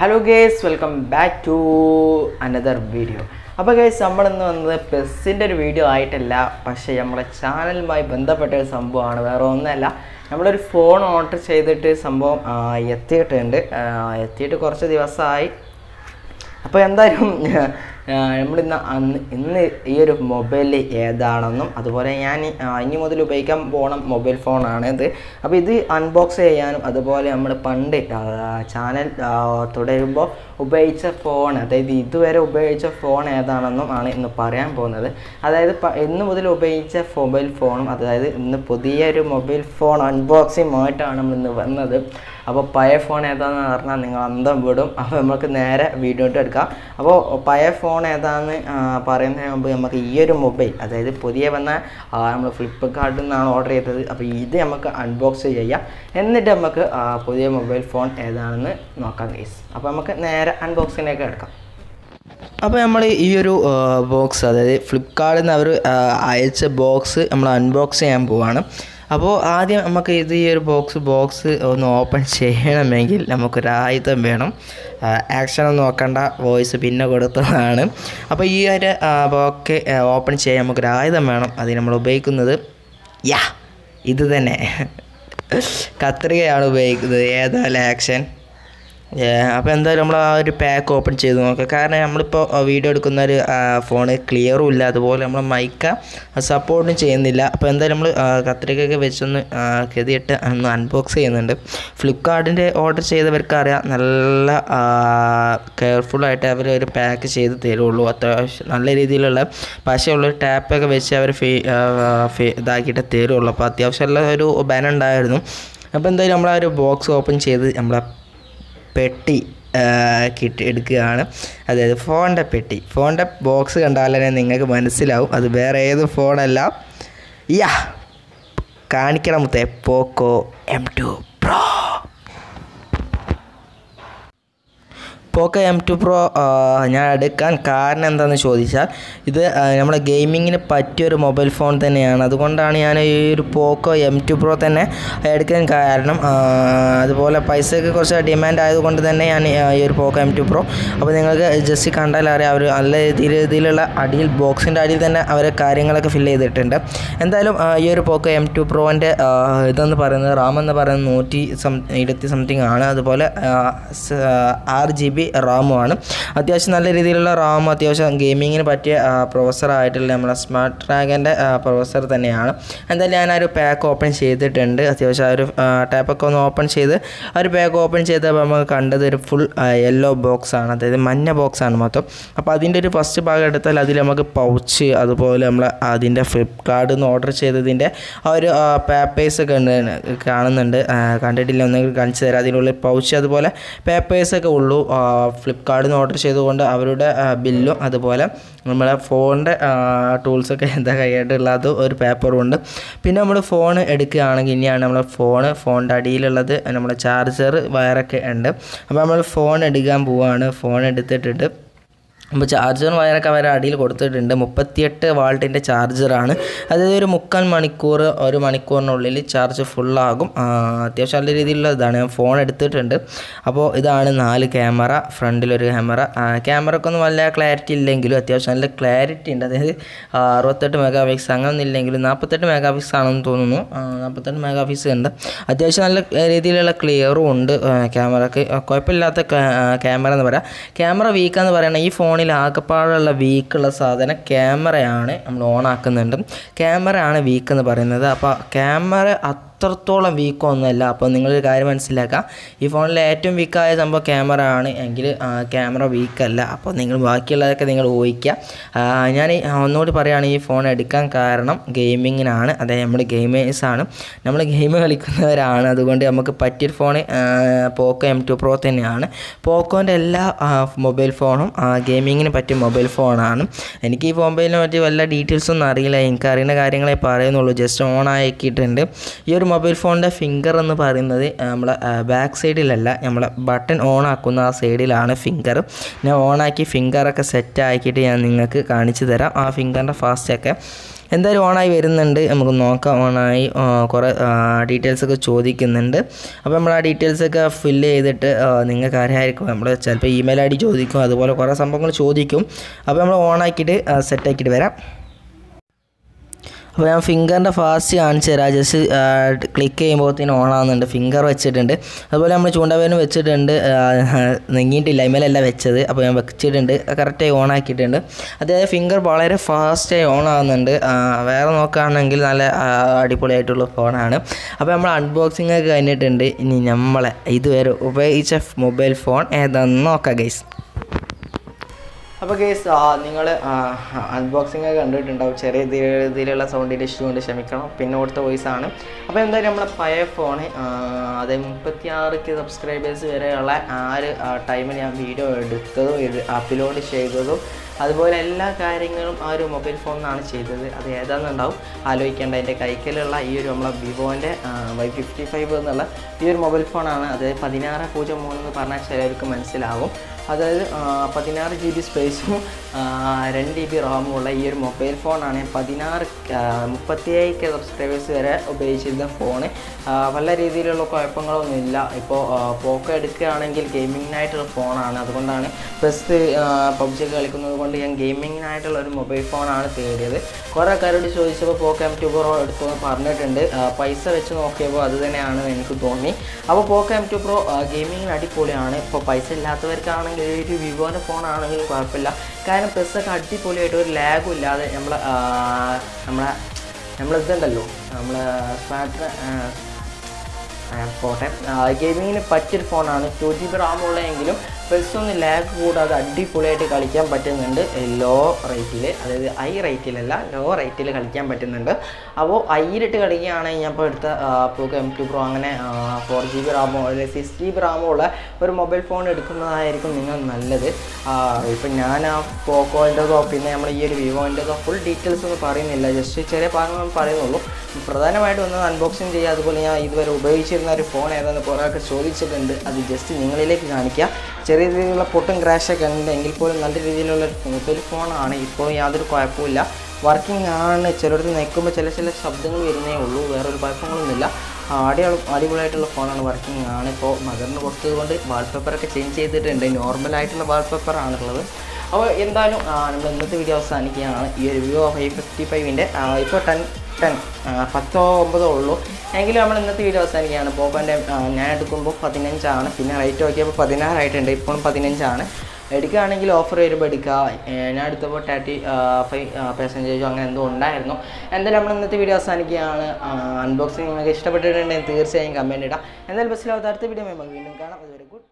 hello guys welcome back to another video അപ്പോൾ guys നമ്മളിന്ന് വന്നത് ബസ്സിൻ്റെ ഒരു വീഡിയോ ആയിട്ടല്ല പക്ഷേ നമ്മളെ ചാനലുമായി ബന്ധപ്പെട്ട ഒരു സംഭവമാണ് വേറെ ഒന്നല്ല നമ്മളൊരു ഫോൺ ഓർഡർ ചെയ്തിട്ട് സംഭവം ആ, എത്തിയിട്ടുണ്ട് ആ, എത്തിയിട്ട് കുറച്ച് ദിവസമായി അപ്പോൾ എന്തായാലും ആ, നമ്മളിന്ന് അന്ന് ഇന്ന് ഈ ഒരു മൊബൈൽ ഏതാണെന്നും അതുപോലെ ഞാൻ ആ, ഇനി മുതൽ ഉപയോഗിക്കാൻ പോകണം മൊബൈൽ ഫോണാണ് ഇത് അപ്പോൾ ഇത് അൺബോക്സ് ചെയ്യാനും അതുപോലെ നമ്മൾ പണ്ട് ചാനൽ തുടരുമ്പോൾ ഉപയോഗിച്ച ഫോൺ അതായത് ഇതുവരെ ഉപയോഗിച്ച ഫോൺ ഏതാണെന്നും ആണ് ഇന്ന് പറയാൻ പോകുന്നത് അതായത് പ- ഇന്ന് മുതൽ ഉപയോഗിച്ച മൊബൈൽ ഫോണും അതായത് ഇന്ന് പുതിയൊരു മൊബൈൽ ഫോൺ അൺബോക്സിംഗ് ആയിട്ടാണ് നമ്മൾ ഇന്ന് വന്നത് അപ്പോൾ പഴയ ഫോൺ ഏതാണെന്ന് പറഞ്ഞാൽ നിങ്ങൾ അന്തം വിടും അപ്പോൾ നമുക്ക് നേരെ വീഡിയോ ഇട്ട് എടുക്കാം അപ്പോൾ പഴയ ഫോൺ ഏതാണെന്ന് ആ, പറയുന്നതിന് മുമ്പ് നമുക്ക് ഈ ഒരു മൊബൈൽ അതായത് പുതിയ വന്ന നമ്മൾ ഫ്ലിപ്പ്കാർട്ടിൽ നിന്നാണ് ഓർഡർ ചെയ്തത് അപ്പോൾ ഇത് നമുക്ക് അൺബോക്സ് ചെയ്യാം എന്നിട്ട് നമുക്ക് ആ, പുതിയ മൊബൈൽ ഫോൺ ഏതാണെന്ന് നോക്കാം ഗൈസ് അപ്പോൾ നമുക്ക് നേരെ അൺബോക്സിങ്ങിലേക്ക് എടുക്കാം അപ്പോൾ നമ്മൾ ഈ ഒരു ബോക്സ് അതായത് ഫ്ലിപ്കാർട്ടിൽ നിന്ന് അവർ അയച്ച ബോക്സ് നമ്മൾ അൺബോക്സ് ചെയ്യാൻ പോവാണ് അപ്പോൾ ആദ്യം നമുക്ക് ഇത് ഈ ഒരു ബോക്സ് ബോക്സ് ഒന്ന് ഓപ്പൺ ചെയ്യണമെങ്കിൽ നമുക്കൊരു ആയുധം വേണം ആക്ഷൻ ഒന്നും നോക്കണ്ട വോയിസ് പിന്നെ കൊടുത്തതാണ് അപ്പോൾ ഈ ഒരു ബോക്ക് ഓപ്പൺ ചെയ്യാൻ നമുക്കൊരു ആയുധം വേണം അത് നമ്മൾ ഉപയോഗിക്കുന്നത് യാ ഇത് തന്നെ കത്രികയാണ് ഉപയോഗിക്കുന്നത് ഏതായാലും ആക്ഷൻ അപ്പോൾ എന്തായാലും നമ്മൾ ആ ഒരു പാക്ക് ഓപ്പൺ ചെയ്ത് നോക്കുക കാരണം നമ്മളിപ്പോൾ വീഡിയോ എടുക്കുന്ന ഒരു ഫോണ് ക്ലിയറും ഇല്ല അതുപോലെ നമ്മൾ മൈക്ക സപ്പോർട്ടും ചെയ്യുന്നില്ല അപ്പോൾ എന്തായാലും നമ്മൾ കത്രികയൊക്കെ വെച്ചൊന്ന് ആ, കെതിയിട്ട് ഒന്ന് അൺബോക്സ് ചെയ്യുന്നുണ്ട് ഫ്ലിപ്കാർട്ടിൻ്റെ ഓർഡർ ചെയ്തവർക്ക് അറിയാം നല്ല കെയർഫുള്ളായിട്ട് അവർ ഒരു പാക്ക് ചെയ്ത് തരുള്ളൂ അത്യാവശ്യം നല്ല രീതിയിലുള്ള പശയുള്ള ടാപ്പൊക്കെ വെച്ച് അവർ ഫേ ഫേ ഇതാക്കിയിട്ട് തരുള്ളൂ അപ്പോൾ അത്യാവശ്യമുള്ള ഒരു ബാൻ ഉണ്ടായിരുന്നു അപ്പോൾ എന്തായാലും നമ്മൾ ആ ഒരു ബോക്സ് ഓപ്പൺ ചെയ്ത് നമ്മളെ പെട്ടി ആ, കിട്ടി എടുക്കുകയാണ് അതായത് ഫോണിൻ്റെ പെട്ടി ഫോണിൻ്റെ ബോക്സ് കണ്ടാൽ തന്നെ നിങ്ങൾക്ക് മനസ്സിലാവും അത് വേറെ ഏത് ഫോണല്ല യാ കാണിക്കണം മുത്തേ Poco M two Pro Poco M two Pro ഞാൻ എടുക്കാൻ കാരണം എന്താണെന്ന് ചോദിച്ചാൽ ഇത് ആ, നമ്മളെ ഗെയിമിങ്ങിന് പറ്റിയൊരു മൊബൈൽ ഫോൺ തന്നെയാണ് അതുകൊണ്ടാണ് ഞാൻ ഈ ഒരു പോക്കോ എം ടു പ്രോ തന്നെ എടുക്കാൻ കാരണം ആ, അതുപോലെ പൈസയ്ക്ക് കുറച്ച് ഡിമാൻഡ് ആയതുകൊണ്ട് തന്നെ ഞാൻ ആ, ഈ ഒരു പോക്കോ എം ടു പ്രോ അപ്പോൾ നിങ്ങൾക്ക് ജസ്റ്റ് കണ്ടാൽ അറിയാം അവർ നല്ല രീതിയിൽ രീതിയിലുള്ള അടിയിൽ ബോക്സിൻ്റെ അടിയിൽ തന്നെ അവർ കാര്യങ്ങളൊക്കെ ഫില്ല് ചെയ്തിട്ടുണ്ട് എന്തായാലും ആ, ഈ ഒരു പോക്കോ എം ടു പ്രോൻ്റെ ഇതെന്ന് പറയുന്നത് റാം എന്ന് പറയുന്നത് നൂറ്റി സം ഇരുപത്തി സംതിങ് ആണ് അതുപോലെ ആറ് ജി ബി റാമുമാണ് അത്യാവശ്യം നല്ല രീതിയിലുള്ള റാം അത്യാവശ്യം ഗെയിമിങ്ങിന് പറ്റിയ പ്രൊഫസർ ആയിട്ടുള്ള നമ്മുടെ സ്മാർട്ട് ഡ്രാഗൻ്റെ പ്രൊഫസർ തന്നെയാണ് എന്തായാലും ഞാൻ ആ ഒരു പാക്ക് ഓപ്പൺ ചെയ്തിട്ടുണ്ട് അത്യാവശ്യം ആ ഒരു ടാപ്പൊക്കെ ഒന്ന് ഓപ്പൺ ചെയ്ത് ആ ഒരു പാക്ക് ഓപ്പൺ ചെയ്തപ്പോൾ നമുക്ക് കണ്ടത് ഒരു ഫുൾ യെല്ലോ ബോക്സ് ആണ് അതായത് മഞ്ഞ ബോക്സ് ആണ് മൊത്തം അപ്പോൾ അതിൻ്റെ ഒരു ഫസ്റ്റ് ഭാഗം എടുത്താൽ അതിൽ നമുക്ക് പൗച്ച് അതുപോലെ നമ്മൾ അതിൻ്റെ ഫ്ലിപ്കാർട്ടിൽ നിന്ന് ഓർഡർ ചെയ്തതിൻ്റെ ആ ഒരു പേപ്പേഴ്സ് ഒക്കെ ഉണ്ട് കാണുന്നുണ്ട് ആ, കണ്ടിട്ടില്ല ഒന്നെങ്കിൽ കാണിച്ചു തരാം അതിനുള്ളിൽ പൗച്ച് അതുപോലെ പേപ്പേഴ്സൊക്കെ ഉള്ളൂ ഫ്ലിപ്കാർട്ടിൽ നിന്ന് ഓർഡർ ചെയ്തുകൊണ്ട് അവരുടെ ആ, ബില്ലും അതുപോലെ നമ്മളെ ഫോണിൻ്റെ ടൂൾസൊക്കെ എന്താ കൈയായിട്ടുള്ള അത് ഒരു പേപ്പറും ഉണ്ട് പിന്നെ നമ്മൾ ഫോൺ എടുക്കുകയാണെങ്കിൽ ഇനിയാണ് നമ്മളെ ഫോണ് ഫോണിൻ്റെ അടിയിലുള്ളത് നമ്മുടെ ചാർജർ വയറൊക്കെ ഉണ്ട് അപ്പോൾ നമ്മൾ ഫോൺ എടുക്കാൻ പോവുകയാണ് ഫോൺ എടുത്തിട്ടുണ്ട് അപ്പോൾ ചാർജറും വയറൊക്കെ അവർ അടിയിൽ കൊടുത്തിട്ടുണ്ട് മുപ്പത്തിയെട്ട് വാൾട്ടിൻ്റെ ചാർജറാണ് അതായത് ഒരു മുക്കാൽ മണിക്കൂർ ഒരു മണിക്കൂറിനുള്ളിൽ ചാർജ് ഫുള്ളാകും ആ, അത്യാവശ്യം നല്ല രീതിയിലുള്ള ഇതാണ് ഞാൻ ഫോൺ എടുത്തിട്ടുണ്ട് അപ്പോൾ ഇതാണ് നാല് ക്യാമറ ഫ്രണ്ടിലൊരു ക്യാമറ ക്യാമറക്കൊന്നും വല്ല ക്ലാരിറ്റി ഇല്ലെങ്കിലും അത്യാവശ്യം നല്ല ക്ലാരിറ്റി ഉണ്ട് അതായത് ആ, അറുപത്തെട്ട് മെഗാ പിക്സ് അങ്ങനെ ഇല്ലെങ്കിലും നാൽപ്പത്തെട്ട് മെഗാ പിക്സ് ആണെന്ന് തോന്നുന്നു ആ, നാൽപ്പത്തെട്ട് മെഗാ പിക്സ് ഉണ്ട് അത്യാവശ്യം നല്ല രീതിയിലുള്ള ക്ലിയറും ഉണ്ട് ക്യാമറക്ക് കുഴപ്പമില്ലാത്ത ക്യാമറ എന്ന് പറയാം ക്യാമറ വീക്കാന്ന് പറയുന്നത് ഈ ഫോണിൽ ആകെപ്പാടുള്ള വീക്കുള്ള സാധനം ക്യാമറയാണ് നമ്മൾ ഓൺ ആക്കുന്നുണ്ട് ക്യാമറയാണ് വീക്ക് എന്ന് പറയുന്നത് അപ്പോൾ ക്യാമറ അത്രത്തോളം വീക്കൊന്നുമല്ല അപ്പോൾ നിങ്ങളൊരു കാര്യം മനസ്സിലാക്കാം ഈ ഫോണിൽ ഏറ്റവും വീക്കായ സംഭവം ക്യാമറ ആണ് എങ്കിൽ ക്യാമറ വീക്കല്ല അപ്പോൾ നിങ്ങൾ ബാക്കിയുള്ളതൊക്കെ നിങ്ങൾ ഊഹിക്കുക ആ, ഞാൻ ഈ- ഒന്നുകൂടി പറയുകയാണ് ഈ ഫോൺ എടുക്കാൻ കാരണം ഗെയിമിങ്ങിനാണ് അതായത് നമ്മൾ ഗെയിമേഴ്സാണ് നമ്മൾ ഗെയിം കളിക്കുന്നവരാണ് അതുകൊണ്ട് നമുക്ക് പറ്റിയൊരു phone Poco M two Pro തന്നെയാണ് പോക്കോൻ്റെ എല്ലാ മൊബൈൽ ഫോണും ഗെയിമിങ്ങിന് പറ്റിയ മൊബൈൽ ഫോണാണ് എനിക്ക് ഈ മൊബൈലിനെ പറ്റി വല്ല ഡീറ്റെയിൽസ് ഒന്നും അറിയില്ല എനിക്ക് അറിയുന്ന കാര്യങ്ങളെ പറയുന്നുള്ളൂ ജസ്റ്റ് ഓൺ ആക്കിയിട്ടുണ്ട് ഈ ഒരു മൊബൈൽ ഫോണിൻ്റെ ഫിംഗർ എന്ന് പറയുന്നത് നമ്മളെ ബാക്ക് സൈഡിലല്ല നമ്മളെ ബട്ടൺ ഓൺ ആക്കുന്ന ആ സൈഡിലാണ് ഫിംഗർ ഞാൻ ഓണാക്കി ഫിംഗറൊക്കെ സെറ്റ് ആക്കിയിട്ട് ഞാൻ നിങ്ങൾക്ക് കാണിച്ചു തരാം ആ ഫിംഗറിൻ്റെ ഫാസ്റ്റൊക്കെ എന്തായാലും ഓണായി വരുന്നുണ്ട് നമുക്ക് നോക്കാം ഓണായി ആ, കുറേ ഡീറ്റെയിൽസ് ഒക്കെ ചോദിക്കുന്നുണ്ട് അപ്പോൾ നമ്മൾ ആ ഡീറ്റെയിൽസ് ഒക്കെ ഫില്ല് ചെയ്തിട്ട് ആ, നിങ്ങൾക്ക് അറിയാമായിരിക്കും നമ്മൾ ചിലപ്പോൾ ഇമെയിൽ ഐ ഡി ചോദിക്കും അതുപോലെ കുറേ സംഭവങ്ങൾ ചോദിക്കും അപ്പോൾ നമ്മൾ ഓണാക്കിയിട്ട് സെറ്റാക്കിയിട്ട് വരാം അപ്പോൾ ഞാൻ ഫിംഗറിൻ്റെ ഫാസ്റ്റ് കാണിച്ചു തരാം ജസ്റ്റ് ക്ലിക്ക് ചെയ്യുമ്പോഴത്തേനും ഓൺ ആവുന്നുണ്ട് ഫിംഗർ വെച്ചിട്ടുണ്ട് അതുപോലെ നമ്മൾ ചൂണ്ടവേനും വെച്ചിട്ടുണ്ട് ആ, നീങ്ങിയിട്ടില്ല ഇമേലല്ല വെച്ചത് അപ്പോൾ ഞാൻ വെച്ചിട്ടുണ്ട് കറക്റ്റായി ഓൺ ആക്കിയിട്ടുണ്ട് അതായത് ഫിംഗർ വളരെ ഫാസ്റ്റായി ഓൺ ആവുന്നുണ്ട് ആ, വേറെ നോക്കുകയാണെങ്കിൽ നല്ല ആ, അടിപൊളിയായിട്ടുള്ള ഫോണാണ് അപ്പോൾ നമ്മൾ അൺബോക്സിംഗ് ഒക്കെ കഴിഞ്ഞിട്ടുണ്ട് ഇനി നമ്മളെ ഇതുവരെ ഉപയോഗിച്ച മൊബൈൽ ഫോൺ ഏതാണെന്ന് നോക്കാം ഗൈസ് അപ്പോൾ കേസ് നിങ്ങൾ അൺബോക്സിംഗ് ഒക്കെ കണ്ടിട്ടുണ്ടാവും ചെറിയ രീതിയിലുള്ള സൗണ്ടിൻ്റെ ഇഷ്യൂ കൊണ്ട് ക്ഷമിക്കണം പിന്നെ കൊടുത്ത വോയിസ് ആണ് അപ്പോൾ എന്തായാലും നമ്മളെ പഴയ ഫോണ് അത് മുപ്പത്തി ആറ് സബ്സ്ക്രൈബേഴ്സ് വരെയുള്ള ആ ഒരു ടൈമിൽ ഞാൻ വീഡിയോ എടുത്തതും ഇത് അപ്ലോഡ് ചെയ്തതും അതുപോലെ എല്ലാ കാര്യങ്ങളും ആ ഒരു മൊബൈൽ ഫോണിനാണ് ചെയ്തത് അത് ഏതാണെന്നുണ്ടാവും ആലോചിക്കേണ്ട എൻ്റെ കൈക്കലുള്ള ഈ ഒരു നമ്മളെ വിവോൻ്റെ വൈ ഫിഫ്റ്റി ഫൈവ് എന്നുള്ള ഈ ഒരു മൊബൈൽ ഫോണാണ് അത് പതിനാറ് പൂജ്യം മൂന്ന് എന്ന് പറഞ്ഞാൽ ചിലർക്ക് മനസ്സിലാവും അതായത് ആ, പതിനാറ് ജി ബി സ്പേസും രണ്ട് ജി ബി റാമും ഉള്ള ഈ ഒരു മൊബൈൽ ഫോണാണ് പതിനാറ് മുപ്പത്തിയേഴ് കെ സബ്സ്ക്രൈബേഴ്സ് വരെ ഉപയോഗിച്ചിരുന്ന ഫോണ് പല രീതിയിലുള്ള കുഴപ്പങ്ങളൊന്നുമില്ല ഇപ്പോൾ പോക്കോ എടുക്കുകയാണെങ്കിൽ ഗെയിമിങ്ങിനായിട്ടുള്ള ഫോണാണ് അതുകൊണ്ടാണ് ബസ് പബ്ജി ഒക്കെ കളിക്കുന്നത് കൊണ്ട് ഞാൻ ഗെയിമിങ്ങിനായിട്ടുള്ള ഒരു മൊബൈൽ ഫോണാണ് തേടിയത് കുറേ ആൾക്കാരോട് ചോദിച്ചപ്പോൾ പോക്കോ എം ടു പ്രോ എടുക്കുമെന്ന് പറഞ്ഞിട്ടുണ്ട് ആ, പൈസ വെച്ച് നോക്കിയപ്പോൾ അത് തന്നെയാണ് എനിക്ക് തോന്നി അപ്പോൾ പോക്കോ എം ടു പ്രോ ഗെയിമിങ്ങിന് അടിപൊളിയാണ് ഇപ്പോൾ പൈസ ഇല്ലാത്തവർക്കാണെങ്കിൽ ഒരു വിവോൻ്റെ ഫോണാണെങ്കിലും കുഴപ്പമില്ല കാരണം പ്ലസ്സൊക്കെ അടിപൊളിയായിട്ട് ഒരു ലാഗും ഇല്ലാതെ നമ്മളെ ആ, നമ്മളെ നമ്മളിതുണ്ടല്ലോ നമ്മളെ സ്മാർട്ട് പോട്ടെ ഗെയിമിങ്ങിന് പറ്റിയൊരു ഫോണാണ് ടു ജി ബി റാം ഉള്ളതെങ്കിലും പ്ലസ് ഒന്ന് ലാഗ് കൂടാതെ അടിപൊളിയായിട്ട് കളിക്കാൻ പറ്റുന്നുണ്ട് ലോ റേറ്റിൽ അതായത് ഹൈ റേറ്റിലല്ല ലോ റേറ്റിൽ കളിക്കാൻ പറ്റുന്നുണ്ട് അപ്പോൾ ഐയിലിട്ട് കളിക്കുകയാണെങ്കിൽ ഞാൻ ഇപ്പോൾ എടുത്ത പോക്കോ എം ടു പ്രോ അങ്ങനെ ഫോർ ജി ബി റാമോ അല്ലെങ്കിൽ സിക്സ് ജി ബി റാമോ ഉള്ള ഒരു മൊബൈൽ ഫോൺ എടുക്കുന്നതായിരിക്കും നിങ്ങൾ നല്ലത് ഇപ്പം ഞാൻ ആ പോക്കോൻ്റെതോ പിന്നെ നമ്മൾ ഈ ഒരു വിവോൻ്റെതോ ഫുൾ ഡീറ്റെയിൽസ് ഒന്നും പറയുന്നില്ല ജസ്റ്റ് ചെറിയ ഭാഗങ്ങൾ പറയുന്നുള്ളൂ പ്രധാനമായിട്ടും ഒന്ന് അൺബോക്സിങ് ചെയ്യുക അതുപോലെ ഞാൻ ഇതുവരെ ഉപയോഗിച്ചിരുന്ന ഒരു ഫോൺ ഏതാണെന്ന് കുറേ ആൾക്ക് ചോദിച്ചിട്ടുണ്ട് അത് ജസ്റ്റ് നിങ്ങളിലേക്ക് കാണിക്കുക ചെറിയ രീതിയിലുള്ള പൊട്ടും ക്രാഷൊക്കെ ഉണ്ട് എങ്കിൽ പോലും നല്ല രീതിയിലുള്ള ഒരു മൊബൈൽ ഫോണാണ് ഇപ്പോൾ യാതൊരു കുഴപ്പമില്ല വർക്കിംഗ് ആണ് ചിലടത്ത് നിൽക്കുമ്പോൾ ചില ചില ശബ്ദങ്ങൾ വരുന്നേ ഉള്ളൂ വേറൊരു കുഴപ്പങ്ങളൊന്നുമില്ല അടി അടിപൊളിയായിട്ടുള്ള ഫോണാണ് വർക്കിംഗ് ആണ് ഇപ്പോൾ മദറിന് കൊടുത്തത് കൊണ്ട് വാൾപേപ്പറൊക്കെ ചേഞ്ച് ചെയ്തിട്ടുണ്ട് നോർമലായിട്ടുള്ള വാൾപേപ്പർ ആണുള്ളത് അപ്പോൾ എന്തായാലും ആ, നമ്മൾ ഇന്നത്തെ വീഡിയോ അവസാനിക്കുകയാണ് ഈ ഒരു വിവോ ഫൈവ് ഫിഫ്റ്റി ഫൈവിൻ്റെ ഇപ്പോൾ ടെൻ ടെൻ പത്തോ ഒമ്പതോ ഉള്ളൂ എങ്കിലും നമ്മൾ ഇന്നത്തെ വീഡിയോ അവസാനിക്കുകയാണ് പോക്കോൻ്റെ ഞാൻ എടുക്കുമ്പോൾ പതിനഞ്ചാണ് പിന്നെ റേറ്റ് നോക്കിയപ്പോൾ പതിനാറായിട്ടുണ്ട് ഇപ്പോഴും പതിനഞ്ചാണ് എടുക്കുകയാണെങ്കിൽ ഓഫർ വരുമ്പോൾ എടുക്കുക ഏ, ഞാൻ എടുത്തപ്പോൾ തേർട്ടി ഫൈവ് പെർസെൻറ്റേജോ അങ്ങനെ എന്തോ ഉണ്ടായിരുന്നു എന്തായാലും നമ്മൾ ഇന്നത്തെ വീഡിയോ അവസാനിക്കുകയാണ് അൺബോക്സിങ് നിങ്ങൾക്ക് ഇഷ്ടപ്പെട്ടിട്ടുണ്ടെങ്കിൽ തീർച്ചയായും കമൻറ്റ് ഇടാം എന്തായാലും ബസ്സിലാവാത്ത അടുത്ത വീഡിയോ നമുക്ക് വീണ്ടും കാണാം അതുവരെ ഗുഡ്